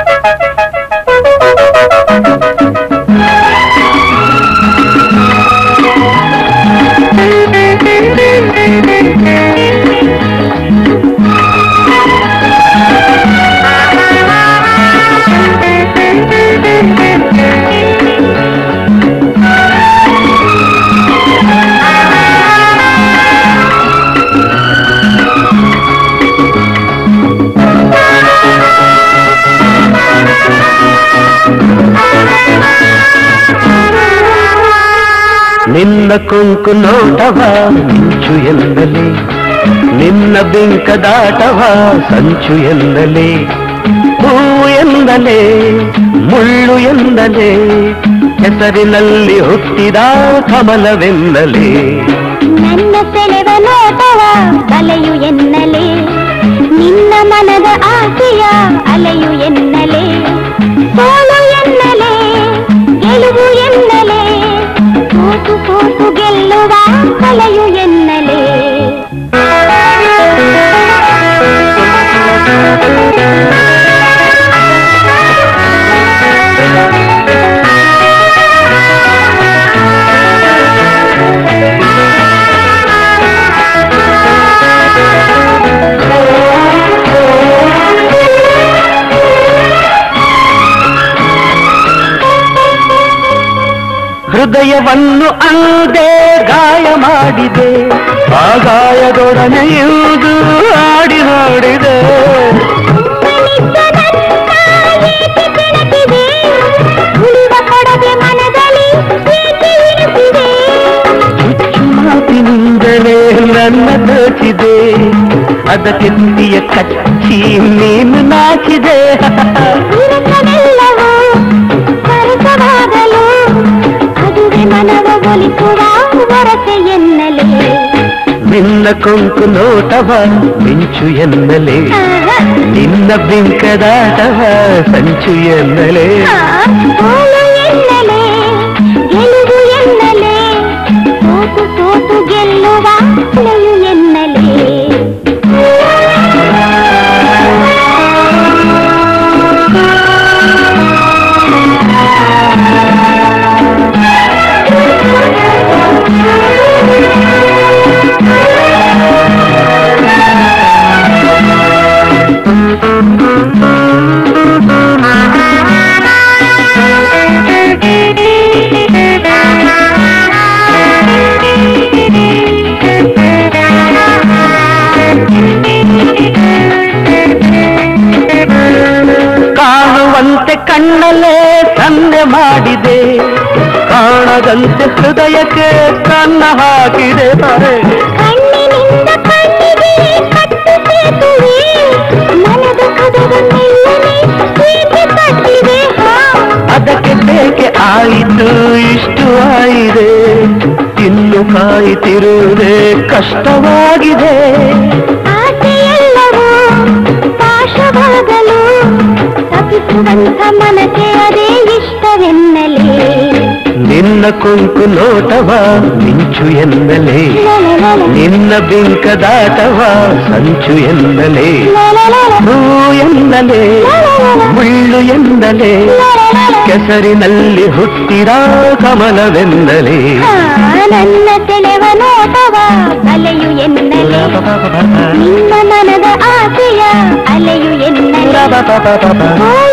ನಿನ್ನ ಕೊಂಕು ನೋಟವ ಮಿಂಚು ಎಂದಲೇ ನಿನ್ನ ಬಿಂಕದಾಟವ ಸಂಚು ಎಂದಲೇ ಹೂವು ಎಂದಲೇ ಮುಳ್ಳು ಎಂದಲೇ ಹೆಸರಿನಲ್ಲಿ ಹುಟ್ಟಿದ ಕಮಲವೆಂದಲೇ ನನ್ನ ಸೆಳೆವ ನೋಟವ ಬಲೆಯು ಎನ್ನಲೆ ನಿನ್ನ ಮನದ ಆಸೆಯ ಅಲೆಯು ಎನ್ನಲೆ ಸೋಲು ಎನ್ನಲೆ ಗೆಲುವು ಎನ್ನಲೆ ಸೋತು ಸೋತು ಗೆಲ್ಲುವ ಕಲೆಯು ಎನ್ನಲೆ ಹೃದಯವನ್ನು ಅಂದೇ ಗಾಯ ಮಾಡಿದೆ ಆ ಗಾಯದೊಡನೆ ಇವುದು ಆಡಿ ನೋಡಿದೆ ಉಳಿವ ಕೊಡದೆ ಮನದಲ್ಲಿ ಏಕೆ ಇರಿಸಿದೆ ಚುಚ್ಚು ಮಾತಿನಿಂದಲೇ ನನ್ನ ದೋಚಿದೆ ಅದಕ್ಕೆ ನುಡಿಯ ಕಚ್ಚಿ ನೀನು ನಾಚಿದೆ ವಿರಸವೆಲ್ಲವೂ ಸರಸವಾಗಲು ಅದುವೆ ಮನವ ಒಲಿಸುವ ವರಸೆ ಎನ್ನಲೆ ನಿನ್ನ ಕೊಂಕು ನೋಟವ ಮಿಂಚು ಎನ್ನಲೇ ನಿನ್ನ ಬಿಂಕದಾಟವ ಸಂಚು ಎನ್ನಲೇ ಸೋಲು ಎನ್ನಲೆ ಗೆಲುವು ಎನ್ನಲೆ ಸೋತು ಸೋತು ಗೆಲ್ಲುವ ಕಲೆಯು ಎನ್ನಲೆ ಕಾಣುವಂತೆ ಕಣ್ಣಲ್ಲೇ ಸನ್ನೆ ಮಾಡಿದೆ ಕಾಣದಂತೆ ಹೃದಯಕ್ಕೆ ಕನ್ನ ಹಾಕಿದೆ ಕಣ್ಣಿನಿಂದ ಕಣ್ಣಿಗೆ ಕಟ್ಟು ಸೇತುವೆ ಮನದ ಕದವ ಮೆಲ್ಲನೆ ಏಕೆ ಕಟ್ಟಿದೆ ಹಾ ಅದಕ್ಕೆ ಬೇಕೆ ಆಯಿತು ಇಷ್ಟು ಆಯಿದೆ ಇನ್ನು ಕಾಯುತ್ತಿರುವುದೇ ಕಷ್ಟವಾಗಿದೆ ಆಸೆಯೆಲ್ಲವೂ ಪಾಶವಾಗಲು ತಪ್ಪಿಸುವಂತ ಮನಕ್ಕೆ ಅದೇ ಇಷ್ಟವೆನ್ನಲೇ ನಿನ್ನ ಕೊಂಕು ನೋಟವ ಮಿಂಚು ಎನ್ನಲೇ ನಿನ್ನ ಬಿಂಕದಾಟವ ಸಂಚು ಎನ್ನಲೇ ಹೂ ಎಂದಲೇ ಮುಳ್ಳು ಎಂದಲೇ ಕೆಸರಿನಲ್ಲಿ ಹುಟ್ಟಿದ ಕಮಲವೆಂದಲೇ ನನ್ನ ಸೆಳೆವ ನೋಟವ ಬಲೆಯು ಎನ್ನಲೆ ನಿನ್ನ ಮನದ ಆಸೆಯ ಅಲೆಯು ಎನ್ನಲೆ ಓ